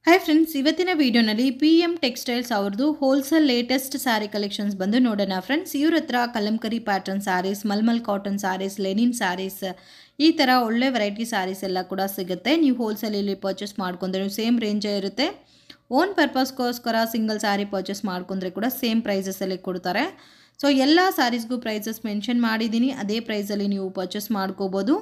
Hi friends ಇವತ್ತಿನ ವಿಡಿಯೋನಲ್ಲಿ P M textiles ಅವ್ರದ್ದು ಹೋಲ್ಸೇಲ್ ಲೇಟೆಸ್ಟ್ ಸ್ಯಾರಿ ಕಲೆಕ್ಷನ್ಸ್ ಬಂದು ನೋಡೋಣ ಫ್ರೆಂಡ್ಸ್ ಇವ್ರ ಹತ್ರ Kalamkari pattern saris malmal cotton saris linen saris ಈ ಥರ ಒಳ್ಳೆ ವೆರೈಟಿ ಸ್ಯಾರೀಸ್ ಎಲ್ಲ ಕೂಡ ಸಿಗುತ್ತೆ ನೀವು ಹೋಲ್ಸೇಲಲ್ಲಿ ಪರ್ಚೇಸ್ ಮಾಡ್ಕೊಂಡ್ರೆ ಸೇಮ್ ರೇಂಜೇ ಇರುತ್ತೆ ಓನ್ ಪರ್ಪಸ್ಗೋಸ್ಕರ ಸಿಂಗಲ್ ಸ್ಯಾರಿ ಪರ್ಚೇಸ್ ಮಾಡ್ಕೊಂಡ್ರೆ ಕೂಡ ಸೇಮ್ ಪ್ರೈಸಸಲ್ಲಿ ಕೊಡ್ತಾರೆ ಸೊ ಎಲ್ಲ ಸ್ಯಾರೀಸ್ಗೂ ಪ್ರೈಸಸ್ ಮೆನ್ಷನ್ ಮಾಡಿದ್ದೀನಿ ಅದೇ ಪ್ರೈಸಲ್ಲಿ ನೀವು ಪರ್ಚೇಸ್ ಮಾಡ್ಕೋಬೋದು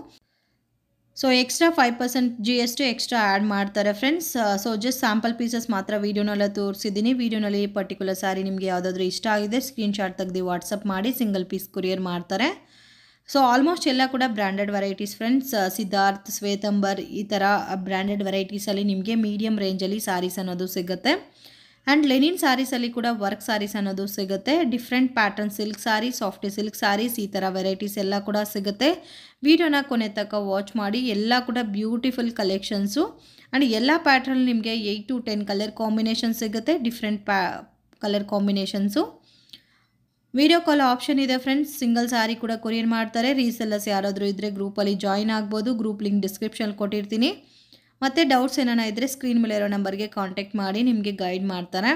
so extra five percent G S T extra add ಮಾಡ್ತಾರೆ friends so just sample pieces ಮಾತ್ರ ವೀಡಿಯೋನೆಲ್ಲ ತೋರಿಸಿದ್ದೀನಿ ವೀಡಿಯೋನಲ್ಲಿ ಪರ್ಟಿಕ್ಯುಲರ್ ಸ್ಯಾರಿ ನಿಮಗೆ ಯಾವುದಾದ್ರೂ ಇಷ್ಟ ಆಗಿದೆ ಸ್ಕ್ರೀನ್ಶಾಟ್ ತೆಗೆದು ವಾಟ್ಸಪ್ ಮಾಡಿ ಸಿಂಗಲ್ ಪೀಸ್ ಕೊರಿಯರ್ ಮಾಡ್ತಾರೆ ಸೊ ಆಲ್ಮೋಸ್ಟ್ ಎಲ್ಲ ಕೂಡ branded varieties friends Siddharth Shwetambar ಈ ಥರ ಬ್ರ್ಯಾಂಡೆಡ್ ವೆರೈಟೀಸಲ್ಲಿ ನಿಮಗೆ ಮೀಡಿಯಮ್ ರೇಂಜಲ್ಲಿ ಸ್ಯಾರೀಸ್ ಅನ್ನೋದು ಸಿಗುತ್ತೆ ಆ್ಯಂಡ್ ಲೆನಿನ್ ಸ್ಯಾರೀಸಲ್ಲಿ ಕೂಡ ವರ್ಕ್ ಸ್ಯಾರೀಸ್ ಅನ್ನೋದು ಸಿಗುತ್ತೆ different pattern silk sari soft silk saris ಈ ಥರ ವೆರೈಟೀಸ್ ಎಲ್ಲ ಕೂಡ ಸಿಗುತ್ತೆ ವಿಡಿಯೋನ ಕೊನೆ ತನಕ ವಾಚ್ ಮಾಡಿ ಎಲ್ಲ ಕೂಡ ಬ್ಯೂಟಿಫುಲ್ ಕಲೆಕ್ಷನ್ಸು ಆ್ಯಂಡ್ ಎಲ್ಲ ಪ್ಯಾಟ್ರನ್ ನಿಮಗೆ eight to ten colour combination ಸಿಗುತ್ತೆ ಡಿಫ್ರೆಂಟ್ ಪ್ಯಾ colour combinations video call option ಇದೆ ಫ್ರೆಂಡ್ಸ್ ಸಿಂಗಲ್ ಸ್ಯಾರಿ ಕೂಡ ಕೊರಿಯರ್ ಮಾಡ್ತಾರೆ ರೀಸೆಲ್ಲರ್ಸ್ ಯಾರಾದರೂ ಇದ್ದರೆ ಗ್ರೂಪಲ್ಲಿ ಜಾಯಿನ್ ಆಗ್ಬೋದು ಗ್ರೂಪ್ ಲಿಂಕ್ ಡಿಸ್ಕ್ರಿಪ್ಷನ್ ಕೊಟ್ಟಿರ್ತೀನಿ ಮತ್ತು ಡೌಟ್ಸ್ ಏನಾನ ಇದ್ದರೆ ಸ್ಕ್ರೀನ್ ಮೇಲೆ ಇರೋ ನಂಬರ್ಗೆ ಕಾಂಟ್ಯಾಕ್ಟ್ ಮಾಡಿ ನಿಮಗೆ ಗೈಡ್ ಮಾಡ್ತಾರೆ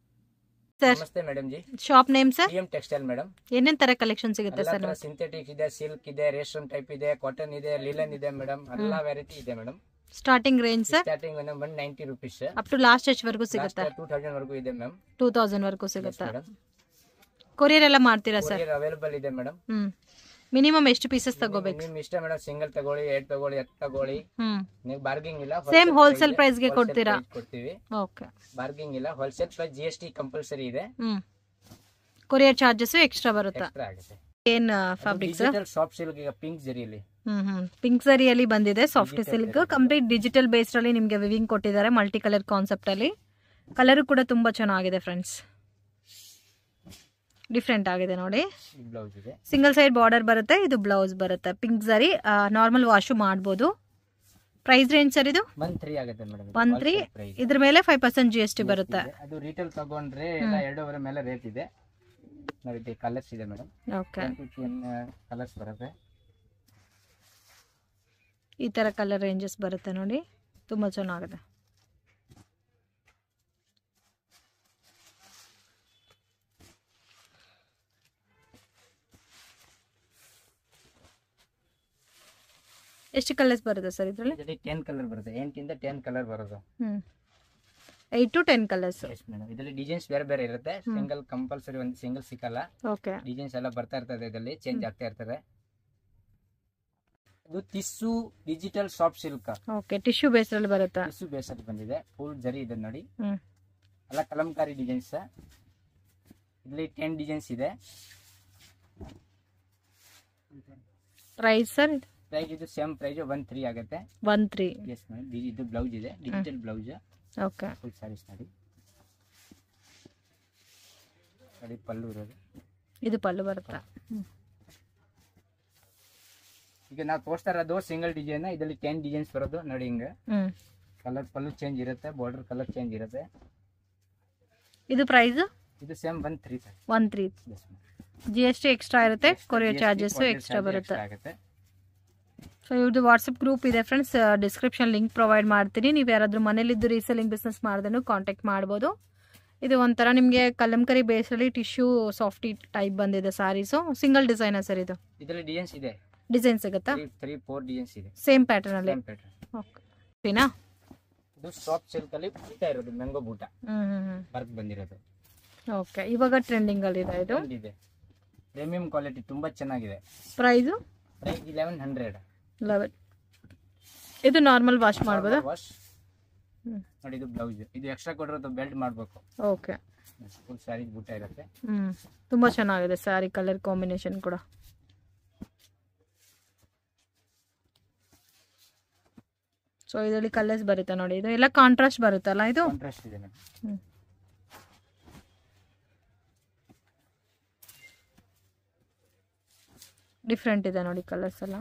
ಸರ್ ನಮಸ್ತೆ madam ji shop name sir P M textile madam ಏನೇನು ಥರ ಕಲೆಕ್ಷನ್ ಸಿಗುತ್ತೆ ಸರ್ ಎಲ್ಲ ಸಿಂಥೆಟಿಕ್ ಇದೆ ಸಿಲ್ಕ್ ಇದೆ ರೇಷ್ಮೆ ಟೈಪ್ ಇದೆ ಕಾಟನ್ ಇದೆ ಲಿಲನ್ ಇದೆ ಮೇಡಮ್ ಎಲ್ಲಾ ವೆರೈಟಿ ಇದೆ madam starting range sir starting madam one ninety rupees up to last ಎಚ್ವರೆಗೂ ಸಿಗುತ್ತೆ ಟೂ ತೌಸಂಡ್ ವರೆಗೂ ಇದೆ ಮ್ಯಾಮ್ ಟೂ ತೌಸಂಡ್ ವರೆಗೂ ಸಿಗುತ್ತೆ ಮೇಡಮ್ ಕೊರಿಯರ್ ಎಲ್ಲ ಮಾಡ್ತೀರಾ ಸರ್ ಕೊರಿಯರ್ ಅವೈಲೇಬಲ್ ಇದೆ ಮೇಡಮ್ ಹ್ಮ್ ಮಿನಿಮಮ್ ಎಷ್ಟು ಪೀಸಸ್ ತಗೋಬೇಕು ನಿಮ್ ಇಷ್ಟ ಮೇಡಮ್ ಸಿಂಗಲ್ ತಗೊಳ್ಳಿ ಎರಡ್ ತಗೊಳ್ಳಿ ಎತ್ ತಗೊಳ್ಳಿ ಹ್ಮ್ ನೀವು ಬಾರ್ಗಿಂಗ್ ಇಲ್ಲ Same wholesale wholesale price price ಗೆ ಇದೆ. ಕೊಡ್ತೀರಾ? Wholesale price ಕೊಡ್ತೀವಿ ಓಕೆ ಬಾರ್ಗಿಂಗ್ ಇಲ್ಲ wholesale price G S T compulsory ಇದೆ ಹ್ಮ್ ಕೊರಿಯರ್ ಚಾರ್ಜಸ್ ಎಕ್ಸ್ಟ್ರಾ ಬರುತ್ತೆ ಎಕ್ಸ್ಟ್ರಾ ಆಗುತ್ತೆ ಏನ್ ಫ್ಯಾಬ್ರಿಕ್ಸ್ ಡಿಜಿಟಲ್ ಸಾಫ್ಟ್ ಸಿಲ್ಕ್ ಈಗ ಪಿಂಕ್ ಜರಿಲಿ ಹ್ಮ್ ಹ್ಮ್ ಪಿಂಕ್ ಸರಿಯಲ್ಲಿ ಬಂದಿದೆ soft silk complete digital based ಅಲ್ಲಿ ನಿಮಗೆ ವಿವಿಂಗ್ ಕೊಟ್ಟಿದ್ದಾರೆ ಮಲ್ಟಿ ಕಲರ್ ಕಾನ್ಸೆಪ್ಟ್ ಅಲ್ಲಿ ಕಲರ್ ಕೂಡ ತುಂಬಾ ಚೆನ್ನಾಗಿದೆ ಫ್ರೆಂಡ್ಸ್ ಡಿಫ್ರೆಂಟ್ ಆಗಿದೆ ನೋಡಿ ಬ್ಲೌಸ್ ಇದೆ ಸಿಂಗಲ್ ಸೈಡ್ ಬಾರ್ಡರ್ ಬರುತ್ತೆ ಇದು ಬ್ಲೌಸ್ ಬರುತ್ತೆ ಪಿಂಕ್ ಸರಿ ನಾರ್ಮಲ್ ವಾಶು ಮಾಡ್ಬೋದು ಪ್ರೈಸ್ ರೇಂಜ್ ಸರ್ ಇದು ಒನ್ ತ್ರೀ ಆಗುತ್ತೆ ಮೇಡಮ್ ಒನ್ ತ್ರೀ ಪ್ರೈಸ್ ಇದ್ರ ಮೇಲೆ five percent G S T ಬರುತ್ತೆ ಅದು ರಿಟೇಲ್ ತಗೊಂಡ್ರೆ ಎಲ್ಲ ಎರಡೂವರೆ ಮೇಲೆ ರೇಟ್ ಇದೆ ನೋಡಿ ಕಲರ್ಸ್ ಇದೆ ಮೇಡಮ್ ಓಕೆ ಕಲರ್ಸ್ ಬರುತ್ತೆ ಈ ತರ ಕಲರ್ ರೇಂಜಸ್ ಬರುತ್ತೆ ನೋಡಿ ತುಂಬಾ ಚೆನ್ನಾಗಿದೆ ಎಷ್ಟು ಕಲರ್ಸ್ ಬರುತ್ತೆ ಸರ್ ಇದರಲ್ಲಿ ಇದರಲ್ಲಿ ಟೆನ್ ಕಲರ್ ಬರುತ್ತೆ ಎಂಟಿಂದ ಟೆನ್ ಕಲರ್ ಬರೋದು hmm eight to ten colours yes madam ಇದರಲ್ಲಿ ಡಿಸೈನ್ಸ್ ಬೇರೆ ಬೇರೆ ಇರುತ್ತೆ ಸಿಂಗಲ್ ಕಂಪಲ್ಸರಿ ಒಂದು ಸಿಂಗಲ್ ಸಿಕ್ಕಲ್ಲ ಓಕೆ ಡಿಸೈನ್ಸ್ ಎಲ್ಲ ಬರ್ತಾ ಇರ್ತದೆ ಇದರಲ್ಲಿ ಚೇಂಜ್ ಆಗ್ತಾ ಇರ್ತದೆ ಇದು tissue digital soft silk okay tissue ಬೇಸಲ್ಲಿ ಬರುತ್ತೆ ಟಿಸ್ಸು ಬೇಸಲ್ಲಿ ಬಂದಿದೆ ಫುಲ್ ಜರಿ ಇದೆ ನೋಡಿ ಹ್ಮ್ ಎಲ್ಲ ಕಲಂಕಾರಿ ಡಿಸೈನ್ಸ್ ಇದರಲ್ಲಿ ಟೆನ್ ಡಿಸೈನ್ಸ್ ಇದೆ ಪ್ರೈಸ್ ಸರ್ ಪ್ರೈಸ್ ಇದು ಸೇಮ್ ಪ್ರೈಸ್ ಒನ್ ತ್ರೀ ಆಗುತ್ತೆ ಒನ್ ತ್ರೀ ಎಸ್ ಮೇಡಮ್ ಇದು ಬ್ಲೌಸ್ ಇದೆ digital blouse okay full saris ನೋಡಿ ನೋಡಿ ಪಲ್ಲು ಇರೋದು ಇದು ಪಲ್ಲು ಬರುತ್ತೆ ಹ್ಮ್ ಈಗ ನಾವು ತೋರಿಸ್ತಾ ಇರೋದು ಸಿಂಗಲ್ ಡಿಸೈನ್ ಇದರಲ್ಲಿ ಟೆನ್ ಡಿಸೈನ್ಸ್ ಬರೋದು ನೋಡಿ ಹಿಂಗೆ ಹ್ಮ್ ಕಲರ್ ಪಲ್ಲು ಚೇಂಜ್ ಇರುತ್ತೆ ಬಾರ್ಡರ್ ಕಲರ್ ಚೇಂಜ್ ಇರುತ್ತೆ ಇದು ಪ್ರೈಸ್ ಇದು same one three sir one three yes G S T extra ಇರುತ್ತೆ ಕೊರಿಯರ್ ಚಾರ್ಜಸ್ ಎಕ್ಸ್ಟ್ರಾ ಬರುತ್ತೆ ಆಗುತ್ತೆ ಸೊ ಇವ್ರದ್ದು ವಾಟ್ಸಪ್ ಗ್ರೂಪ್ ಇದೆ ಫ್ರೆಂಡ್ಸ್ ಡಿಸ್ಕ್ರಿಪ್ಷನ್ ಲಿಂಕ್ ಪ್ರೊವೈಡ್ ಮಾಡ್ತೀನಿ ನೀವು ಯಾರಾದರೂ ಮನೇಲಿದ್ದು ರೀಸೆಲಿಂಗ್ ಬಿಸ್ನೆಸ್ ಮಾಡಿದ್ರು ಕಾಂಟ್ಯಾಕ್ಟ್ ಮಾಡ್ಬೋದು ಇದು ಒಂಥರ ನಿಮಗೆ ಕಲಂಕರಿ ಬೇಸಲ್ಲಿ ಟಿಶ್ಯೂ ಸಾಫ್ಟಿ ಟೈಪ್ ಬಂದಿದೆ ಸ್ಯಾರೀಸು ಸಿಂಗಲ್ ಡಿಸೈನರ್ ಸರ್ ಇದು ಇದರಲ್ಲಿ ಡಿಸೈನ್ಸ್ ಇದೆ ಡಿಸೈನ್ ಸಿಗುತ್ತಾ ತ್ರೀ ತ್ರೀ ಫೋರ್ ಡಿಸೈನ್ಸ್ ಇದೆ ಸೇಮ್ ಪ್ಯಾಟರ್ನ್ ಅಲ್ಲಿ Same pattern. ಓಕೆನಾ ಇದು ಸಾಫ್ಟ್ ಸಿಲ್ಕ್ ಅಲ್ಲಿ ಬೂಟ ಇರೋದು mango buta hmm hmm hmm work ಬಂದಿರೋದು ಓಕೆ ಇವಾಗ ಟ್ರೆಂಡಿಂಗ್ ಅಲ್ಲಿ ಇದೆ ಇದು Trend ಇದೆ ಪ್ರೀಮಿಯಂ ಕ್ವಾಲಿಟಿ ತುಂಬಾ ಚೆನ್ನಾಗಿದೆ price price eleven hundred eleven ಇದು ನಾರ್ಮಲ್ ವಾಶ್ ಮಾಡ್ಬೋದಾ ವಾಶ್ ಹ್ಮ್ ನೋಡಿ ಇದು ಬ್ಲೌಸ್ ಇದು ಎಕ್ಸ್ಟ್ರಾ ಕೊಟ್ಟಿರೋದು ಬೆಲ್ಟ್ ಮಾಡಬೇಕು ಓಕೆ ಫುಲ್ ಸ್ಯಾರಿ ಬೂಟ ಇರುತ್ತೆ ಹ್ಮ್ ತುಂಬಾ ಚೆನ್ನಾಗಿದೆ ಸ್ಯಾರಿ ಕಲರ್ ಕಾಂಬಿನೇಷನ್ ಕೂಡ ಸೊ ಇದರಲ್ಲಿ ಕಲರ್ಸ್ ಬರುತ್ತೆ ನೋಡಿ ಇದು ಎಲ್ಲ ಕಾಂಟ್ರಾಸ್ಟ್ ಬರುತ್ತಲ್ಲ ಇದು ಕಾಂಟ್ರಾಸ್ಟ್ ಇದೆ ಮೇಡಮ್ ಹ್ಮ್. ಡಿಫ್ರೆಂಟ್ ಇದೆ ನೋಡಿ ಕಲರ್ಸ್ ಎಲ್ಲ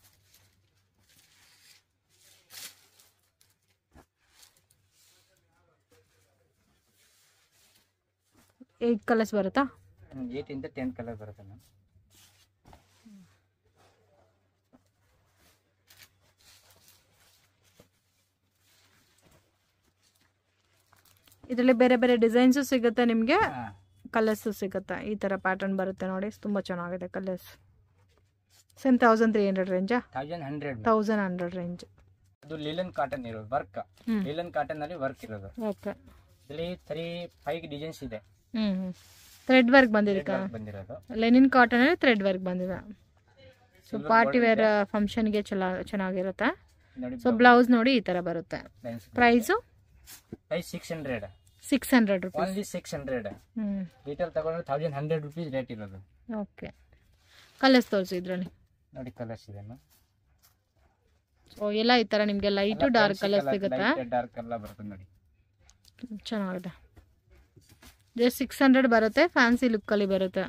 ಏಟ್ ಕಲರ್ಸ್ ಬರುತ್ತಾ ಏಟ್ ಇಂದ ಟೆನ್ ಕಲರ್ ಬರುತ್ತೆ ಮ್ಯಾಮ್ ಇದರಲ್ಲಿ ಬೇರೆ ಬೇರೆ ಡಿಸೈನ್ಸು ಸಿಗುತ್ತೆ ನಿಮಗೆ ಹಾ ಕಲರ್ಸು ಸಿಗುತ್ತೆ ಈ ಥರ ಪ್ಯಾಟರ್ನ್ ಬರುತ್ತೆ ನೋಡಿ ತುಂಬ ಚೆನ್ನಾಗಿದೆ colours same thousand three hundred ರೇಂಜಾ thousand hundred thousand hundred range ಅದು ಲಿಲನ್ ಕಾಟನ್ ಇರೋದು ವರ್ಕ್ ಹ್ಮ್. ಲಿಲನ್ ಕಾಟನ್ ಅಲ್ಲಿ ವರ್ಕ್ ಇರೋದು ಓಕೆ ಇಲ್ಲಿ ತ್ರೀ ಫೈವ್ ಡಿಸೈನ್ಸ್ ಇದೆ ಹ್ಞೂ ಹ್ಞೂ ಥ್ರೆಡ್ ವರ್ಕ್ ಬಂದಿದೆ Thread work ಬಂದಿರೋದು ಲೆನಿನ್ ಕಾಟನಲ್ಲಿ ಥ್ರೆಡ್ ವರ್ಕ್ ಬಂದಿದೆ so Silver party border wear ಇದೆ. ಫಂಕ್ಷನ್ಗೆ ಚಲ ಚೆನ್ನಾಗಿರುತ್ತೆ ನೋಡಿ ಸೊ ಬ್ಲೌಸ್ ನೋಡಿ ಈ ಥರ ಬರುತ್ತೆ price price six hundred six hundred rupees only six hundred ಹ್ಞೂ ರಿಟೇಲ್ ತಗೊಂಡ್ರೆ ತೌಸಂಡ್ ಹಂಡ್ರೆಡ್ ರುಪೀಸ್ ರೇಟ್ ಇರೋದು ಓಕೆ ಕಲರ್ಸ್ ತೋರಿಸಿ ಇದರಲ್ಲಿ ನೋಡಿ ಕಲರ್ಸ್ ಇದೆ ಸೊ ಎಲ್ಲ ಈ ಥರ ನಿಮಗೆ ಲೈಟು ಡಾರ್ಕ್ ಕಲರ್ ಸಿಗುತ್ತೆ ಡಾರ್ಕ್ ಎಲ್ಲ ಬರ್ತದೆ ನೋಡಿ ಚೆನ್ನಾಗಿದೆ ಜಸ್ಟ್ ಸಿಕ್ಸ್ ಹಂಡ್ರೆಡ್ ಬರುತ್ತೆ ಫ್ಯಾನ್ಸಿ ಲುಕ್ಕಲ್ಲಿ ಬರುತ್ತೆ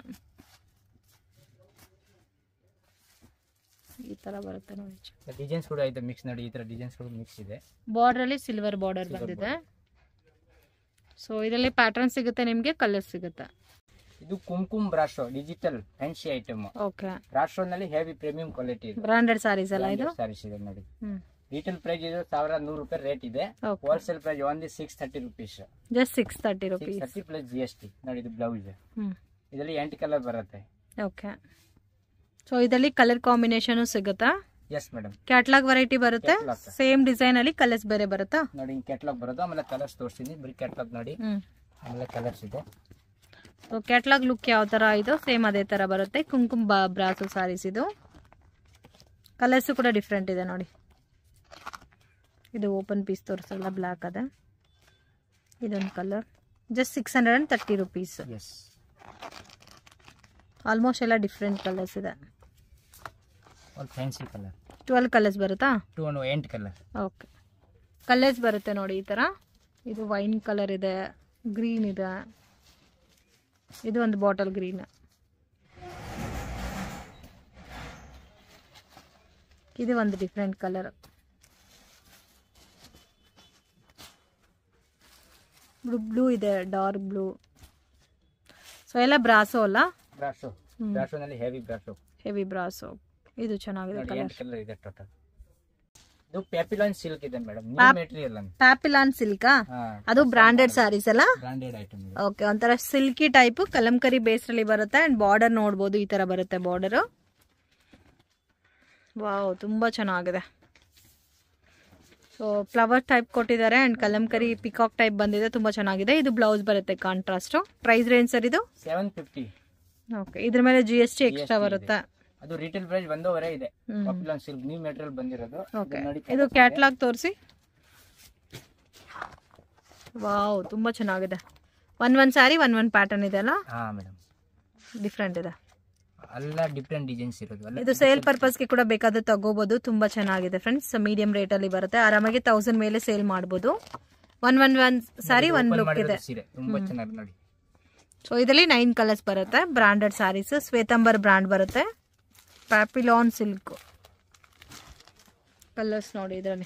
ಈ ಥರ ಬರುತ್ತೆ ನೋಡಿ ಡಿಸೈನ್ಸ್ ಕೂಡ ಇದೆ ಮಿಕ್ಸ್ ನೋಡಿ ಈ ತರ ಡಿಸೈನ್ಸ್ ಕೂಡ ಮಿಕ್ಸ್ ಇದೆ ಬಾರ್ಡ್ರಲ್ಲಿ ಸಿಲ್ವರ್ ಬಾರ್ಡರ್ ಬಂದಿದೆ ಸೊ ಇದರಲ್ಲಿ ಪ್ಯಾಟರ್ನ್ ಸಿಗುತ್ತೆ ನಿಮಗೆ ಕಲರ್ ಸಿಗುತ್ತೆ ಇದು Kumkum brasso digital fancy item okay brasso ನಲ್ಲಿ ಹೆವಿ ಪ್ರೀಮಿಯಂ ಕ್ವಾಲಿಟಿ ಇದೆ ಬ್ರಾಂಡೆಡ್ ಸಾರೀಸ್ ಅಲ್ಲ ಇದು ಸಾರೀಸ್ ಇದೆ ನೋಡಿ ಹ್ಮ್ ರಿಟೇಲ್ ಪ್ರೈಸ್ ಇದೆ ಸಾವಿರ ನೂರು ರೂಪಾಯಿ ರೇಟ್ ಇದೆ okay wholesale price only six thirty rupees just six thirty six rupees thirty plus G S T ನೋಡಿ ಇದು ಬ್ಲೌಸ್ ಹ್ಮ್ ಇದರಲ್ಲಿ ಎಂಟು ಕಲರ್ ಬರುತ್ತೆ ಓಕೆ ಸೊ ಇದರಲ್ಲಿ ಕಲರ್ ಕಾಂಬಿನೇಷನ್ ಸಿಗುತ್ತಾ ಎಸ್ ಮೇಡಮ್ ಕ್ಯಾಟ್ಲಾಗ್ ವೆರೈಟಿ ಬರುತ್ತೆ Catalog. ಸೇಮ್ ಡಿಸೈನ್ ಅಲ್ಲಿ colours ಬೇರೆ ಬರುತ್ತಾ ನೋಡಿ ಹಿಂಗ್ ಕ್ಯಾಟ್ಲಾಗ್ ಬರೋದು ಆಮೇಲೆ ಕಲರ್ಸ್ ತೋರಿಸ್ತೀನಿ ಬರೀ ಕ್ಯಾಟ್ಲಾಗ್ ನೋಡಿ ಹ್ಮ್ ಆಮೇಲೆ ಕಲರ್ಸ್ ಇದೆ ಸೊ ಕ್ಯಾಟ್ಲಾಗ್ ಲುಕ್ ಯಾವ ಥರ ಇದು ಸೇಮ್ ಅದೇ ಥರ ಬರುತ್ತೆ ಕುಂಕುಮ್ ಬಾ ಬ್ರಾಸು ಸಾರೀಸ್ ಇದು ಕಲರ್ಸು ಕೂಡ ಡಿಫ್ರೆಂಟ್ ಇದೆ ನೋಡಿ ಇದು ಓಪನ್ ಪೀಸ್ ತೋರಿಸಲ್ಲ ಬ್ಲ್ಯಾಕ್ ಅದ ಇದೊಂದು colour just six hundred and thirty rupees yes almost ಎಲ್ಲ ಡಿಫ್ರೆಂಟ್ ಕಲರ್ಸ್ ಇದೆ ಒಂದು ಫ್ಯಾನ್ಸಿ ಕಲರ್ ಟ್ವೆಲ್ ಕಲರ್ಸ್ ಬರುತ್ತಾ ಟೂ ಒಂದು ಎಂಟು ಕಲರ್ ಓಕೆ ಕಲರ್ಸ್ ಬರುತ್ತೆ ನೋಡಿ ಈ ಥರ ಇದು ವೈನ್ ಕಲರ್ ಇದೆ ಗ್ರೀನ್ ಇದೆ ಇದು ಒಂದು ಬಾಟಲ್ ಗ್ರೀನ್ ಇದು ಒಂದು ಡಿಫ್ರೆಂಟ್ ಕಲರ್ ಬ್ಲೂ ಬ್ಲೂ ಇದೆ ಡಾರ್ಕ್ ಬ್ಲೂ ಸೊ ಎಲ್ಲ ಬ್ರಾಸೋ ಅಲ್ಲ ಬ್ರಾಶೋ ಹ್ಮ್. ಬ್ರಾಶೋನಲ್ಲಿ ಹೆವಿ ಬ್ರಾಶೋ ಹೆವಿ ಬ್ರಾಸೋ ಇದು ಚೆನ್ನಾಗಿದೆ ನೋಡಿ ಕಲರ್ ಎಂಟು ಕಲರ್ ಇದೆ ಟೋಟಲ್ ಇದು ಪ್ಯಾಪಿಲಾನ್ ಸಿಲ್ಕ್ ಇದೆ ಮೇಡಮ್ ನ್ಯೂ Pap- ಮೆಟೀರಿಯಲ್ ಅಂತ ಪ್ಯಾಪಿಲಾನ್ ಸಿಲ್ಕಾ ಹಾ ಅದು ಬ್ರಾಂಡೆಡ್ ಸ್ಯಾರೀಸ್ ಅಲ್ಲ ಬ್ರಾಂಡೆಡ್ ಐಟಮ್ ಇದೆ ಓಕೆ ಒಂಥರ ಸಿಲ್ಕಿ ಟೈಪ್ ಕಲಂಕರಿ ಬೇಸ್ರಲ್ಲಿ ಬರುತ್ತೆ ಅಂಡ್ ಬಾರ್ಡರ್ ನೋಡ್ಬೋದು ಈ ತರ ಬರುತ್ತೆ ಬಾರ್ಡರ್ ವಾವ್ ತುಂಬಾ ಚೆನ್ನಾಗಿದೆ ಸೊ ಫ್ಲವರ್ ಟೈಪ್ ಕೊಟ್ಟಿದ್ದಾರೆ ಅಂಡ್ ಕಲಂಕರಿ ಪಿಕಾಕ್ ಟೈಪ್ ಬಂದಿದೆ ತುಂಬಾ ಚೆನ್ನಾಗಿದೆ ಇದು ಬ್ಲೌಸ್ ಬರುತ್ತೆ ಕಾಂಟ್ರಾಸ್ಟ್ ಪ್ರೈಸ್ ರೇಂಜ್ ಸರ್ ಇದು ಸೆವೆನ್ ಫಿಫ್ಟಿ ಓಕೆ ಇದ್ರ ಮೇಲೆ G S T extra GST ಇದೆ. ಬರುತ್ತೆ ಅದು ರಿಟೇಲ್ ಪ್ರೈಸ್ ಒಂದೂವರೆ ಇದೆ hmm. Popular silk new material ಬಂದಿರೋದು ಓಕೆ ಇದು ನೋಡಿ ಇದು ಕ್ಯಾಟ್ಲಾಗ್ ತೋರಿಸಿ ವಾವ್ ತುಂಬಾ ಚೆನ್ನಾಗಿದೆ one one sari one one pattern ಇದೆ ಅಲ್ಲ ಹಾ ಮೇಡಮ್ ಡಿಫ್ರೆಂಟ್ ಇದೆ ಎಲ್ಲ ಡಿಫ್ರೆಂಟ್ ಡಿಸೈನ್ಸ್ ಇರೋದು ಎಲ್ಲ ಇದು ಸೇಲ್ ಪರ್ಪಸ್ಗೆ ಕೂಡ ಬೇಕಾದ್ರೆ ತಗೋಬಹುದು ತುಂಬಾ ಚೆನ್ನಾಗಿದೆ ಫ್ರೆಂಡ್ಸ್ ಮೀಡಿಯಂ ರೇಟ್ ಅಲ್ಲಿ ಬರುತ್ತೆ ಆರಾಮಾಗಿ ತೌಸಂಡ್ ಮೇಲೆ ಸೇಲ್ ಮಾಡಬಹುದು one one one sari one Open look ಮಾಡಿರೋದು ಇದೆ ಸೀರೆ ತುಂಬಾ ಚೆನ್ನಾಗಿ ನೋಡಿ ಸೊ ಇದರಲ್ಲಿ ನೈನ್ ಕಲರ್ಸ್ ಬರುತ್ತೆ ಬ್ರಾಂಡೆಡ್ ಸ್ಯಾರೀಸ್ ಶ್ವೇತಾಂಬರ್ ಬ್ರಾಂಡ್ ಬರುತ್ತೆ ಪ್ಯಾಪಿಲಾನ್ ಸಿಲ್ಕ್ ಕಲರ್ಸ್ ನೋಡಿ ಇದರಲ್ಲಿ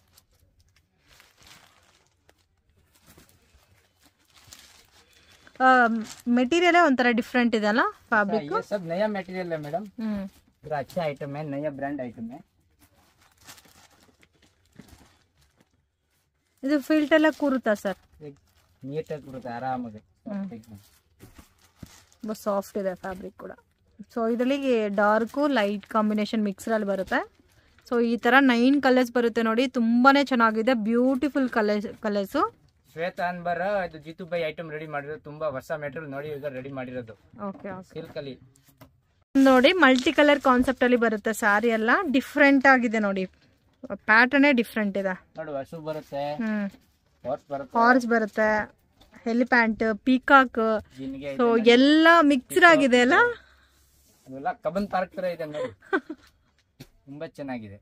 ಮೆಟೀರಿಯಲ್ ಒಂಥರ ಡಿಫ್ರೆಂಟ್ ಇದೆ ಅಲ್ಲ ಫ್ಯಾಬ್ರಿಕ್ ये सब नया मटेरियल है मैडम ಹ್ಮ್ पूरा अच्छा आइटम है नया ब्रांड आइटम है ಇದು ಫಿಲ್ಟ್ ಎಲ್ಲ ಕೂರುತ್ತಾ ಸರ್ एक ನೀಟಾಗಿ ಬರುತ್ತೆ ಆರಾಮಾಗಿ ಹ್ಮ್. एकदम. ತುಂಬ ಸಾಫ್ಟ್ ಇದೆ ಫ್ಯಾಬ್ರಿಕ್ ಕೂಡ ಸೊ ಇದರಲ್ಲಿ ಡಾರ್ಕು ಲೈಟ್ ಕಾಂಬಿನೇಷನ್ ಮಿಕ್ಸರಲ್ಲಿ ಬರುತ್ತೆ ಸೊ ಈ ಥರ ನೈನ್ ಕಲರ್ಸ್ ಬರುತ್ತೆ ನೋಡಿ ತುಂಬಾ ಚೆನ್ನಾಗಿದೆ ಬ್ಯೂಟಿಫುಲ್ ಕಲರ್ಸ್ ಕಲರ್ಸು ಶ್ವೇತ ಅನ್ಬರ ಇದು ಜಿತು ಬೈ ಐಟಮ್ ರೆಡಿ ಮಾಡಿರೋದು ತುಂಬಾ ಹೊಸ ಮೆಟೀರಿಯಲ್ ನೋಡಿ ಈಗ ರೆಡಿ ಮಾಡಿರೋದು ಓಕೆ ಓಕೆ ಸಿಲ್ಕ್ ಅಲ್ಲಿ ನೋಡಿ ಮಲ್ಟಿ ಕಲರ್ ಕಾನ್ಸೆಪ್ಟ್ ಅಲ್ಲಿ ಬರುತ್ತೆ ಸಾರಿ ಎಲ್ಲ ಡಿಫ್ರೆಂಟ್ ಆಗಿದೆ ನೋಡಿ ಪ್ಯಾಟರ್ನೇ ಡಿಫ್ರೆಂಟ್ ಇದೆ ನೋಡು ಹಸು ಬರುತ್ತೆ ಹ್ಮ್ ಹಾರ್ಸ್ ಬರುತ್ತೆ ಹಾರ್ಸ್ ಬರುತ್ತೆ ಹೆಲಿಪ್ಯಾಂಟ್ ಪೀಕಾಕ್ ಜಿನ್ಗೆ ಸೊ ಎಲ್ಲ ಮಿಕ್ಸ್ಡ್ ಆಗಿದೆ ಅಲ್ಲ ಅದೆಲ್ಲ ಕಬನ್ ಪಾರ್ಕ್ ತರ ಇದೆ ನೋಡಿ ತುಂಬಾ ಚೆನ್ನಾಗಿದೆ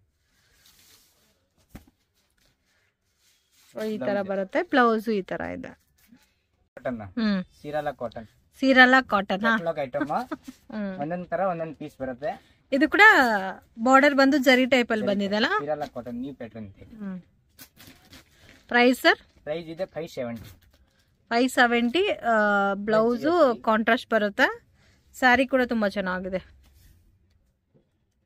So, ಈ ತರ ಬರುತ್ತೆ ಬ್ಲೌಸ್ ಈ ತರ ಇದೆ ಕಾಟನ್ ಹ್ಮ್ ಸೀರಾಲ ಕಾಟನ್ ಸೀರೆಲ್ಲ ಕಾಟನ್ ಐಟಮ್ ಹ್ಮ್ ಒಂದೊಂದ್ ತರ ಒಂದೊಂದ್ ಪೀಸ್ ಬರುತ್ತೆ ಇದು ಕೂಡ ಬಾರ್ಡರ್ ಬಂದು ಜರಿ ಟೈಪ್ ಅಲ್ಲಿ ಬಂದಿದೆ ಅಲ್ಲ ಸೀರಾಲ ಕಾಟನ್ ನ್ಯೂ ಪ್ಯಾಟರ್ನ್ ಇದೆ ಪ್ರೈಸ್ ಸರ್ ಪ್ರೈಸ್ ಇದೆ five seventy five seventy blouse contrast ಬರುತ್ತೆ ಸ್ಯಾರಿ ಕೂಡ ತುಂಬಾ ಚೆನ್ನಾಗಿದೆ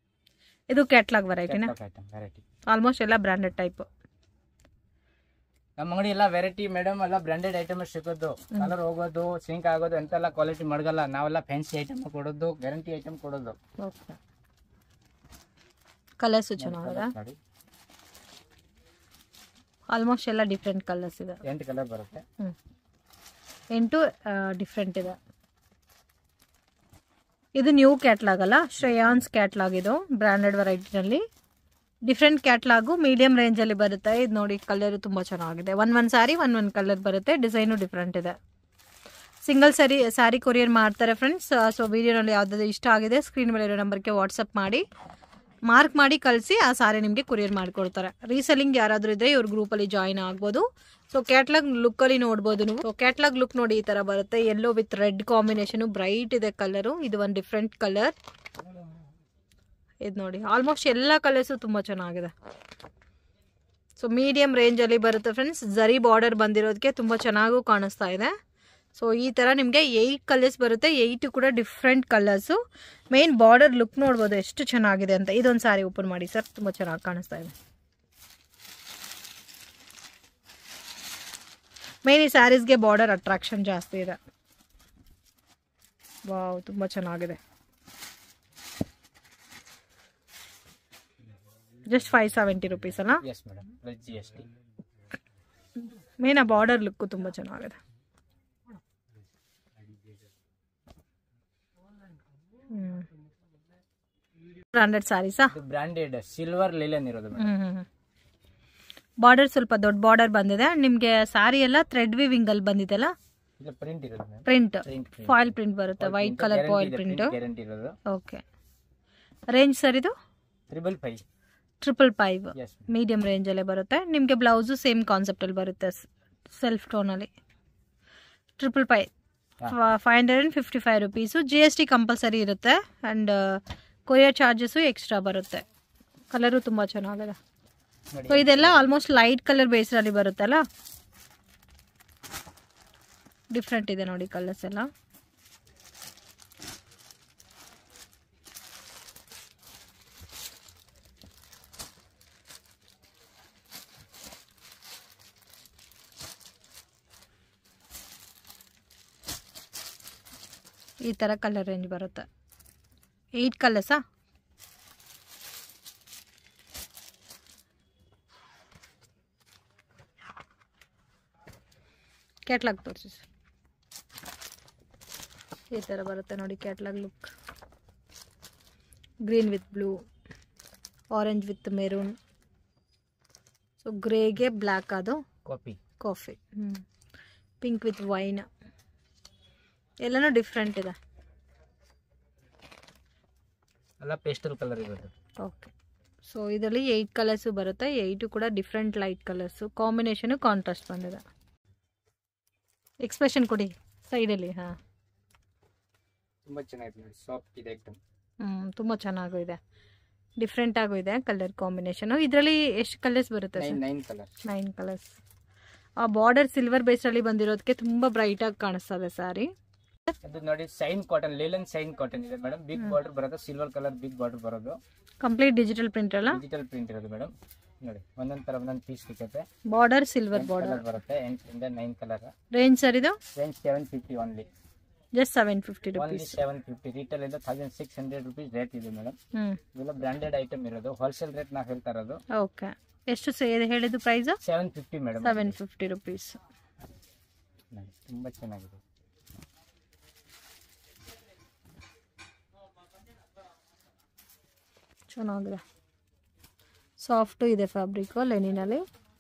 ಇದು ಕ್ಯಾಟ್ಲಾಗ್ ವೆರೈಟಿನ ಐಟಮ್ ವೆರೈಟಿ ಆಲ್ಮೋಸ್ಟ್ ಎಲ್ಲ ಬ್ರಾಂಡೆಡ್ ಟೈಪ್ ನಮ್ಮ ಅಂಗಡಿ ಎಲ್ಲ ವೆರೈಟಿ ಮೇಡಮ್ ಎಲ್ಲ ಬ್ರಾಂಡೆಡ್ ಐಟಮ್ ಸಿಗೋದು ಕಲರ್ ಹೋಗೋದು ಸಿಂಕ್ ಆಗೋದು ಎಂತೆಲ್ಲ ಕ್ವಾಲಿಟಿ ಮಡಗಲ್ಲ ನಾವೆಲ್ಲ ಫ್ಯಾನ್ಸಿ ಐಟಮ್ ಕೊಡೋದು ಗ್ಯಾರಂಟಿ ಐಟಮ್ ಕೊಡೋದು ಓಕೆ ಕಲರ್ಸು ಚೆನ್ನಾಗಿದೆ ನೋಡಿ ಆಲ್ಮೋಸ್ಟ್ ಎಲ್ಲ ಡಿಫ್ರೆಂಟ್ ಕಲರ್ಸ್ ಇದೆ ಎಂಟು ಕಲರ್ ಬರುತ್ತೆ ಹ್ಞೂ ಎಂಟು ಡಿಫ್ರೆಂಟ್ ಇದೆ ಇದು ನ್ಯೂ ಕ್ಯಾಟ್ಲಾಗ್ ಅಲ್ಲ ಶ್ರೇಯಾನ್ಸ್ ಕ್ಯಾಟ್ಲಾಗ್ ಇದು ಬ್ರ್ಯಾಂಡೆಡ್ ವೆರೈಟಿನಲ್ಲಿ ಡಿಫ್ರೆಂಟ್ ಕ್ಯಾಟ್ಲಾಗು ಮೀಡಿಯಂ ರೇಂಜಲ್ಲಿ ಬರುತ್ತೆ ಇದು ನೋಡಿ ಕಲರ್ ತುಂಬ ಚೆನ್ನಾಗಿದೆ one one sari one one colour ಬರುತ್ತೆ ಡಿಸೈನು ಡಿಫ್ರೆಂಟ್ ಇದೆ ಸಿಂಗಲ್ ಸ್ಯಾರಿ ಸ್ಯಾರಿ ಕೊರಿಯರ್ ಮಾಡ್ತಾರೆ ಫ್ರೆಂಡ್ಸ್ ಸೊ ವಿಡಿಯೋನಲ್ಲಿ ಯಾವುದಾದ್ರು ಇಷ್ಟ ಆಗಿದೆ ಸ್ಕ್ರೀನ್ ಮೇಲೆ ಇರೋ ನಂಬರ್ಗೆ ವಾಟ್ಸಪ್ ಮಾಡಿ ಮಾರ್ಕ್ ಮಾಡಿ ಕಳಿಸಿ ಆ ಸಾರಿ ನಿಮಗೆ ಕೊರಿಯರ್ ಮಾಡಿಕೊಡ್ತಾರೆ ರೀಸೆಲ್ಲಿಂಗ್ ಯಾರಾದರೂ ಇದ್ದರೆ ಇವ್ರ ಗ್ರೂಪಲ್ಲಿ ಜಾಯಿನ್ ಆಗ್ಬೋದು ಸೊ ಕ್ಯಾಟ್ಲಾಗ್ ಲುಕ್ಕಲ್ಲಿ ನೋಡ್ಬೋದು ನೀವು ಸೊ ಕ್ಯಾಟ್ಲಾಗ್ ಲುಕ್ ನೋಡಿ ಈ ಥರ ಬರುತ್ತೆ yellow with red combination bright ಇದೆ ಕಲರು ಇದು ಒಂದು ಡಿಫ್ರೆಂಟ್ ಕಲರ್ ಇದು ನೋಡಿ ಆಲ್ಮೋಸ್ಟ್ ಎಲ್ಲ ಕಲರ್ಸು ತುಂಬ ಚೆನ್ನಾಗಿದೆ ಸೊ ಮೀಡಿಯಂ ರೇಂಜಲ್ಲಿ ಬರುತ್ತೆ ಫ್ರೆಂಡ್ಸ್ ಜರಿ ಬಾರ್ಡರ್ ಬಂದಿರೋದಕ್ಕೆ ತುಂಬ ಚೆನ್ನಾಗೂ ಕಾಣಿಸ್ತಾ ಇದೆ ಸೊ ಈ ಥರ ನಿಮಗೆ ಏಯ್ಟ್ ಕಲರ್ಸ್ ಬರುತ್ತೆ ಏಯ್ಟು ಕೂಡ different colours main border look ನೋಡ್ಬೋದು ಎಷ್ಟು ಚೆನ್ನಾಗಿದೆ ಅಂತ ಇದೊಂದು ಸಾರಿ ಓಪನ್ ಮಾಡಿ ಸರ್ ತುಂಬ ಚೆನ್ನಾಗಿ ಕಾಣಿಸ್ತಾ ಇದೆ ಮೇನ್ ಈ ಸ್ಯಾರೀಸ್ಗೆ ಬಾರ್ಡರ್ ಅಟ್ರಾಕ್ಷನ್ ಜಾಸ್ತಿ ಇದೆ ವಾವ್ ತುಂಬ ಚೆನ್ನಾಗಿದೆ ಜಸ್ಟ್ ಫೈವ್ ಸೆವೆಂಟಿ ರುಪೀಸ್ ಅಲ್ಲ yes madam plus G S T main ಆ ಬಾರ್ಡರ್ ಲುಕ್ಕು ತುಂಬ ಚೆನ್ನಾಗಿದೆ ಬ್ರಾಂಡೆಡ್ ಸ್ಯಾರೀಸಾ ಇದು ಬ್ರಾಂಡೆಡ್ ಸಿಲ್ವರ್ ಲಿಲನ್ ಇರೋದು ಮೇಡಮ್ ಹ್ಮ್ ಹ್ಮ್ ಬಾರ್ಡರ್ ಸ್ವಲ್ಪ ದೊಡ್ಡ ಬಾರ್ಡರ್ ಬಂದಿದೆ ನಿಮಗೆ ಸ್ಯಾರಿ ಎಲ್ಲ ಥ್ರೆಡ್ ವಿವಿಂಗ್ ಅಲ್ಲಿ ಬಂದಿದೆಲ್ಲ ಇದು ಪ್ರಿಂಟ್ ಇರೋದು madam print print foil print ಬರುತ್ತೆ white colour foil print guarantee ಇರೋದು ಓಕೆ ರೇಂಜ್ ಸರ್ ಇದು triple five triple five yes medium ರೇಂಜಲ್ಲೇ ಬರುತ್ತೆ ನಿಮಗೆ ಬ್ಲೌಸು ಸೇಮ್ ಕಾನ್ಸೆಪ್ಟಲ್ಲಿ ಬರುತ್ತೆ ಸೆಲ್ಫ್ ಟೋನಲ್ಲಿ triple five five hundred and fifty five rupees G S T compulsory ಇರುತ್ತೆ ಆ್ಯಂಡ್ ಕೊರಿಯರ್ ಚಾರ್ಜಸ್ಸು ಎಕ್ಸ್ಟ್ರಾ ಬರುತ್ತೆ ಕಲರು ತುಂಬ ಚೆನ್ನಾಗಿದೆ ನೋಡಿ ಸೊ ಇದೆಲ್ಲ ಆಲ್ಮೋಸ್ಟ್ ಲೈಟ್ ಕಲರ್ ಬೇಸ್ರಲ್ಲಿ ಬರುತ್ತಲ್ಲ ಡಿಫ್ರೆಂಟ್ ಇದೆ ನೋಡಿ ಕಲರ್ಸ್ ಎಲ್ಲ ಈ ಥರ ಕಲರ್ ರೇಂಜ್ ಬರುತ್ತೆ ಏಯ್ಟ್ ಕಲರ್ಸಾ ಕ್ಯಾಟ್ಲಾಗ್ ತೋರಿಸಿ ಸರ್ ಈ ಥರ ಬರುತ್ತೆ ನೋಡಿ catalogue look green with blue orange with maroon so ಗ್ರೇಗೆ ಬ್ಲ್ಯಾಕ್ ಅದು ಕಾಪಿ ಕಾಫಿ ಹ್ಞೂ ಪಿಂಕ್ ವಿತ್ ವೈನ್ ಎಲ್ಲನೂ ಡಿಫ್ರೆಂಟ್ ಇದೆ ಎಲ್ಲ ಪೇಸ್ಟಲ್ ಕಲರ್ ಇರೋದು ಓಕೆ ಸೊ ಇದರಲ್ಲಿ ಏಯ್ಟ್ ಕಲರ್ಸು ಬರುತ್ತೆ ಏಯ್ಟು ಕೂಡ different light colours combination contrast ಬಂದಿದೆ ಎಕ್ಸ್ಪ್ರೆಷನ್ ಕೊಡಿ ಸೈಡಲ್ಲಿ ಹಾಂ ತುಂಬಾ ಚೆನ್ನಾಗಿದೆ ನೋಡಿ ಸಾಫ್ಟ್ ಇದೆ ಐಟಮ್ ಹ್ಞೂ ತುಂಬ ಚೆನ್ನಾಗೂ ಇದೆ ಡಿಫ್ರೆಂಟ್ ಆಗೂ ಇದೆ ಕಲರ್ ಕಾಂಬಿನೇಷನು ಇದರಲ್ಲಿ ಎಷ್ಟು ಕಲರ್ಸ್ ಬರುತ್ತೆ nine sir nine colour nine colours ಆ ಬಾರ್ಡರ್ ಸಿಲ್ವರ್ ಬೇಸಲ್ಲಿ ಬಂದಿರೋದಕ್ಕೆ ತುಂಬ ಬ್ರೈಟಾಗಿ ಕಾಣಿಸ್ತದೆ ಸ್ಯಾರಿ ಅದು ನೋಡಿ ಸೈನ್ ಕಾಟನ್ ಲೇಲನ್ ಸೈನ್ ಕಾಟನ್ ಇದೆ ಮೇಡಮ್ ಬಿಗ್ ಬಾರ್ಡರ್ ಬರೋದು ಸಿಲ್ವರ್ ಕಲರ್ ಬಿಗ್ ಬಾರ್ಡರ್ ಬರೋದು ಕಂಪ್ಲೀಟ್ ಡಿಜಿಟಲ್ ಪ್ರಿಂಟ್ ಅಲ್ಲ ಡಿಜಿಟಲ್ ಪ್ರಿಂಟ್ ಇರೋದು ಮೇಡಮ್ ನೋಡಿ ಒಂದೊಂದ್ ತರ ಒಂದೊಂದು ಪೀಸ್ ಸಿಗುತ್ತೆ ಬಾರ್ಡರ್ ಸಿಲ್ವರ್ ಬಾರ್ಡರ್ ಕಲರ್ ಬರುತ್ತೆ ಎಂಟರಿಂದ ನೈನ್ ಕಲರ್ ರೇಂಜ್ ಸರ್ ಇದು range seven fifty only just seven fifty only rupees seven fifty retail ಇಂದ thousand six hundred rupees rate ಇದೆ ಮೇಡಮ್ ಹ್ಞೂ ಇವೆಲ್ಲ ಬ್ರಾಂಡೆಡ್ ಐಟಮ್ ಇರೋದು ಹೋಲ್ಸೇಲ್ ರೇಟ್ ನಾವು ಹೇಳ್ತಾ ಇರೋದು ಓಕೆ ಎಷ್ಟು ಸೇ ಹೇಳಿದ್ದು price seven fifty madam seven fifty rupees ತುಂಬಾ ಚೆನ್ನಾಗಿದೆ ಚೆನ್ನಾಗಿದೆ ಸಾಫ್ಟು ಇದೆ ಫ್ಯಾಬ್ರಿಕ್ಕು ಲೆನಿನಲ್ಲಿ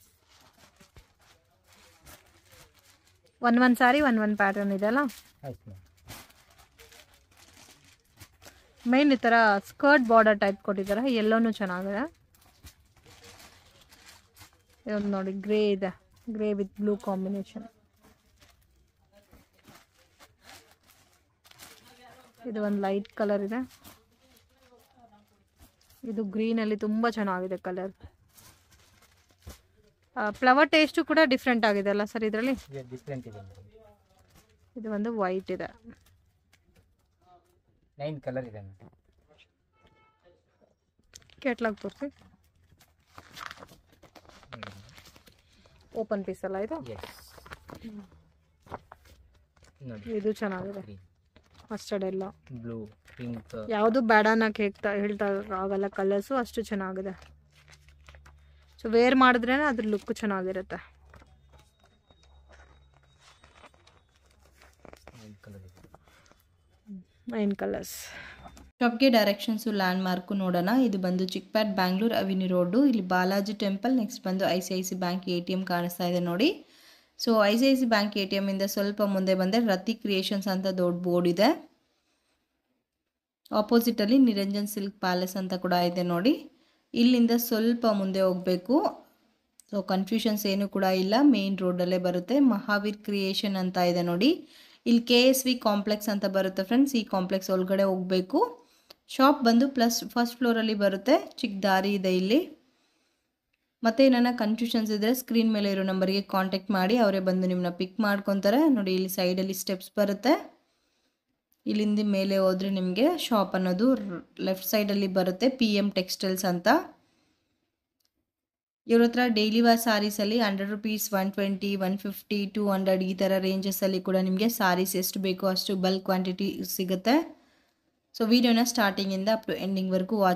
one one sari one one pattern ಇದೆಯಲ್ಲ ಆಯ್ತು ಮೇಡಮ್ ಮೇನ್ ಈ ಥರ ಸ್ಕರ್ಟ್ ಬಾರ್ಡರ್ ಟೈಪ್ ಕೊಟ್ಟಿದ್ದಾರೆ ಎಲ್ಲೋನು ಚೆನ್ನಾಗಿದೆ ಇದೊಂದು ನೋಡಿ ಗ್ರೇ ಇದೆ ಗ್ರೇ ವಿತ್ ಬ್ಲೂ ಕಾಂಬಿನೇಷನ್ ಇದು ಒಂದು ಲೈಟ್ ಕಲರ್ ಇದೆ ಇದು ಗ್ರೀನಲ್ಲಿ ತುಂಬ ಚೆನ್ನಾಗಿದೆ ಕಲರ್ ಫ್ಲವರ್ ಟೇಸ್ಟು ಕೂಡ ಡಿಫ್ರೆಂಟ್ ಆಗಿದೆ ಅಲ್ಲ ಸರ್ ಇದರಲ್ಲಿ ಇದು ಡಿಫ್ರೆಂಟ್ ಇದೆ ಮೇಡಮ್ ಇದು ಒಂದು ವೈಟ್ ಇದೆ ನೈನ್ ಕಲರ್ ಇದೆ ಮೇಡಮ್ ಕೆಟ್ಲಾಗ್ ತೋರಿಸಿ ಓಪನ್ ಪೀಸ್ ಅಲ್ಲ ಇದು ನೋಡಿ ಇದು ಚೆನ್ನಾಗಿದೆ ಮಸ್ಟರ್ಡ್ ಎಲ್ಲ ಬ್ಲೂ ಪಿಂಕ್ ಯಾವುದು ಬೇಡ ಅನ್ನಕ್ಕೆ ಹೇಳ್ತಾ ಹೇಳ್ತಾ ಆಗಲ್ಲ ಕಲರ್ಸು ಅಷ್ಟು ಚೆನ್ನಾಗಿದೆ ಸೊ ವೇರ್ ಮಾಡಿದ್ರೇ ಅದ್ರ ಲುಕ್ ಚೆನ್ನಾಗಿರುತ್ತೆ ಕಲರ್ ನೈನ್ ಕಲರ್ಸ್ ಶಾಪ್ಗೆ ಡೈರೆಕ್ಷನ್ಸು ಲ್ಯಾಂಡ್ ಮಾರ್ಕು ನೋಡೋಣ ಇದು ಬಂದು ಚಿಕ್ಪೇಟ್ ಬ್ಯಾಂಗ್ಳೂರ್ ಅವಿನಿ ರೋಡು ಇಲ್ಲಿ ಬಾಲಾಜಿ ಟೆಂಪಲ್ ನೆಕ್ಸ್ಟ್ ಬಂದು I C I C bank A T M ಕಾಣಿಸ್ತಾ ಇದೆ ನೋಡಿ so I C I C bank A T ಎಮ್ಮಿಂದ ಸ್ವಲ್ಪ ಮುಂದೆ ಬಂದರೆ ರತಿ ಕ್ರಿಯೇಷನ್ಸ್ ಅಂತ ದೊಡ್ಡ ಬೋರ್ಡ್ ಇದೆ ಆಪೋಸಿಟಲ್ಲಿ ನಿರಂಜನ್ ಸಿಲ್ಕ್ ಪ್ಯಾಲೇಸ್ ಅಂತ ಕೂಡ ಇದೆ ನೋಡಿ ಇಲ್ಲಿಂದ ಸ್ವಲ್ಪ ಮುಂದೆ ಹೋಗಬೇಕು ಸೊ ಕನ್ಫ್ಯೂಷನ್ಸ್ ಏನು ಕೂಡ ಇಲ್ಲ ಮೇನ್ ರೋಡಲ್ಲೇ ಬರುತ್ತೆ ಮಹಾವೀರ್ ಕ್ರಿಯೇಷನ್ ಅಂತ ಇದೆ ನೋಡಿ ಇಲ್ಲಿ ಕೆ ಎಸ್ ವಿ ಕಾಂಪ್ಲೆಕ್ಸ್ ಅಂತ ಬರುತ್ತೆ ಫ್ರೆಂಡ್ಸ್ ಈ ಕಾಂಪ್ಲೆಕ್ಸ್ ಒಳಗಡೆ ಹೋಗಬೇಕು ಶಾಪ್ ಬಂದು ಪ್ಲಸ್ ಫಸ್ಟ್ ಫ್ಲೋರಲ್ಲಿ ಬರುತ್ತೆ ಚಿಕ್ಕ ದಾರಿ ಇದೆ ಇಲ್ಲಿ ಮತ್ತೆ ಏನಾರ ಕನ್ಫ್ಯೂಷನ್ಸ್ ಇದ್ದರೆ ಸ್ಕ್ರೀನ್ ಮೇಲೆ ಇರೋ ನಂಬರ್ಗೆ ಕಾಂಟ್ಯಾಕ್ಟ್ ಮಾಡಿ ಅವರೇ ಬಂದು ನಿಮ್ಮನ್ನ ಪಿಕ್ ಮಾಡ್ಕೊತಾರೆ ನೋಡಿ ಇಲ್ಲಿ ಸೈಡಲ್ಲಿ ಸ್ಟೆಪ್ಸ್ ಬರುತ್ತೆ ಇಲ್ಲಿಂದ ಮೇಲೆ ಹೋದರೆ ನಿಮಗೆ ಶಾಪ್ ಅನ್ನೋದು ಲೆಫ್ಟ್ ಸೈಡಲ್ಲಿ ಬರುತ್ತೆ ಪಿ ಎಮ್ ಟೆಕ್ಸ್ಟೈಲ್ಸ್ ಅಂತ ಇವ್ರ ಹತ್ರ ಡೈಲಿ ವೇರ್ ಸ್ಯಾರೀಸಲ್ಲಿ hundred rupees one twenty one fifty two hundred ಈ ಥರ ರೇಂಜಸಲ್ಲಿ ಕೂಡ ನಿಮಗೆ ಸ್ಯಾರೀಸ್ ಎಷ್ಟು ಬೇಕೋ ಅಷ್ಟು ಬಲ್ಕ್ ಕ್ವಾಂಟಿಟಿ ಸಿಗುತ್ತೆ ಸೊ ವಿಡಿಯೋನ ಸ್ಟಾರ್ಟಿಂಗಿಂದ ಅಪ್ ಟು ಎಂಡಿಂಗ್ವರೆಗೂ ವಾಚ್